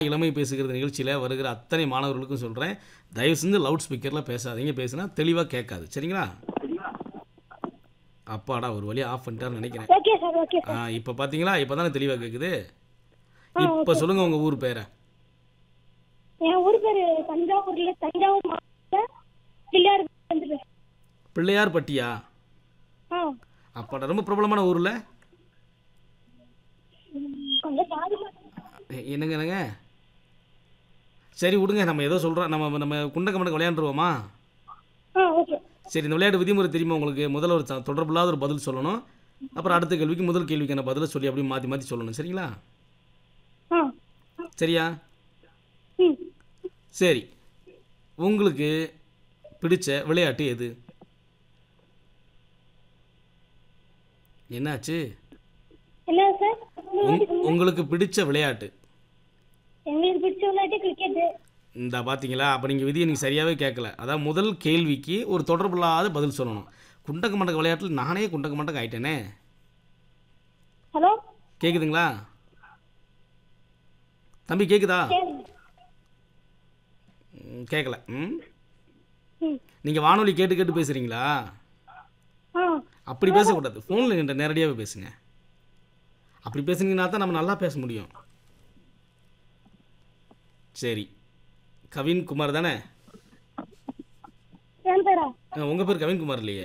இளமை பேசுகிறது நிகழ்ச்சியில் வருகிற அத்தனை மாணவர்களுக்கும் சொல்கிறேன் தயவு செஞ்சு லவுட் ஸ்பீக்கரில் பேசாதீங்க பேசுனா தெளிவாக கேட்காது சரிங்களா அப்பாடா ஒரு வழியா ஆஃப் பண்ணிட்டாருன்னு நினைக்கிறேன் ஓகே சார் ஓகே ஆ இப்போ பார்த்தீங்களா இப்போ தானே தெளிவாக கேட்குது இப்போ சொல்லுங்கள் உங்கள் ஊர் பேரை என் ஊர் பேரு தஞ்சாவூர்ல தஞ்சாவூர் மாவட்டத்துல பிள்ளையார் வந்துட்டு பிள்ளையார் பட்டியா ஆ அப்பாடா ரொம்ப பிரபலமான ஊரில் கொஞ்சம் பாருங்க என்னங்க என்னங்க சரி விடுங்க நம்ம ஏதோ சொல்கிறோம் நம்ம நம்ம குண்டக்க மண்டக்க விளையாண்டுருவோமா ஆ ஓகே சரி இந்த விளையாட்டு விதிமுறை தெரியுமா உங்களுக்கு முதல்ல ஒரு த- தொடர்பில்லாத ஒரு பதில் சொல்லணும் அப்புறம் அடுத்த கேள்விக்கு முதல் கேள்விக்கான பதிலை சொல்லி அப்படியே மாற்றி மாற்றி சொல்லணும் சரிங்களா ஆ சரியா ம் சரி உங்களுக்கு பிடிச்ச விளையாட்டு எது என்னாச்சு என்ன சார் உங்- உங்களுக்கு பிடிச்ச விளையாட்டு எங்களுக்கு பிடிச்ச விளையாட்டு கிரிக்கெட்டு இந்த பார்த்தீங்களா அப்போ நீங்கள் விதியை நீங்கள் சரியாகவே கேட்கல அதான் முதல் கேள்விக்கு ஒரு தொடர்பில்லாத பதில் சொல்லணும் குண்டக்க மண்டக்க விளையாட்டில் நானே குண்டக்க மண்டக்க ஆயிட்டேனே ஹலோ கேட்குதுங்களா தம்பி கேட்குதா சரி ம், கேட்கல ம் ம் நீங்கள் வானொலி கேட்டு கேட்டு பேசுகிறீங்களா ஆ அப்படி பேசக்கூடாது ஃபோனில் என்கிட்ட நேரடியாகவே பேசுங்க அப்படி பேசுனீங்கன்னா தான் நம்ம நல்லா பேச முடியும் சரி கவின் குமார் தானே என் பேரா உங்கள் பேர் கவின் குமார் இல்லையே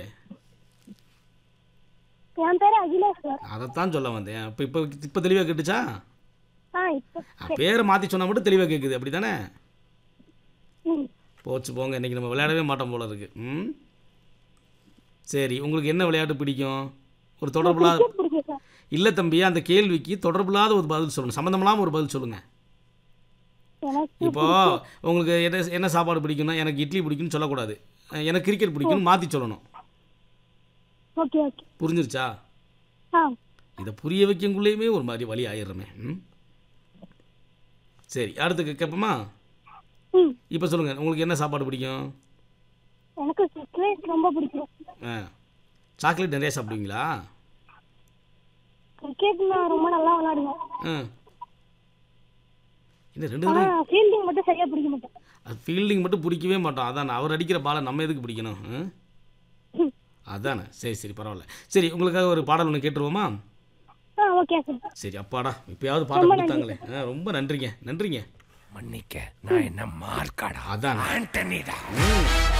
என் பேரு அகிலேஷ் சார் அதைத்தான் சொல்ல வந்தேன் இப்போ இப்போ இப்போ தெளிவாக கேட்டுச்சா ஆ இப்போ அஹ், பேரை மாற்றி சொன்னால் மட்டும் தெளிவாக கேட்குது அப்படி தானே ம் போச்சு போங்க இன்றைக்கி நம்ம விளையாடவே மாட்டோம் போல இருக்கு ம் சரி உங்களுக்கு என்ன விளையாட்டு பிடிக்கும் ஒரு தொடர்பில்லாத கிரிக்கெட் பிடிக்கும் சார் இல்லை தம்பி அந்த கேள்விக்கு தொடர்பில்லாத ஒரு பதில் சொல்லணும் சம்மந்தமில்லாமல் ஒரு பதில் சொல்லுங்கள் எனக்கு இப்போ உங்களுக்கு என்ன என்ன சாப்பாடு பிடிக்கும்னா எனக்கு இட்லி பிடிக்கும்னு சொல்லக்கூடாது அஹ், எனக்கு கிரிக்கெட் பிடிக்கும்னு மாற்றி சொல்லணும் ஓகே ஓகே புரிஞ்சிருச்சா ஆ இதை புரிய வைக்கங்குள்ளேயுமே ஒரு மாதிரி வழி ஆயிடுறமே ம் சரி அடுத்து கே- கேட்போமா ம் இப்போ சொல்லுங்கள் உங்களுக்கு என்ன சாப்பாடு பிடிக்கும் எனக்கு கிரிக்கெட் ரொம்ப பிடிக்கும் ஆ சாக்லேட் நிறைய சாப்பிடுவீங்களா கிரிக்கெட் நான் ரொம்ப நல்லா விளையாடுவேன் ஆ என்ன ரெண்டு ஆனா தடவை ஃபீல்டிங் மட்டும் சரியா பிடிக்க மாட்டேன் அது ஃபீல்டிங் மட்டும் பிடிக்கவே மாட்டோம் அதான் அவர் அடிக்கிற பாலை நம்ம எதுக்கு பிடிக்கணும் ஆ? ம். அதானே சரி சரி பரவாயில்ல சரி உங்களுக்காக ஒரு பாடல் ஒன்று கேட்டுருவோமா ஆ ஓகே சார் சரி அப்பாடா இப்பயாவது பாடல் கொடுத்தாங்களே ஆ ரொம்ப நன்றிங்க நன்றிங்க மன்னிக்க நான் என்ன மார்க்காடா அதான் ஆண்டனிடா ம்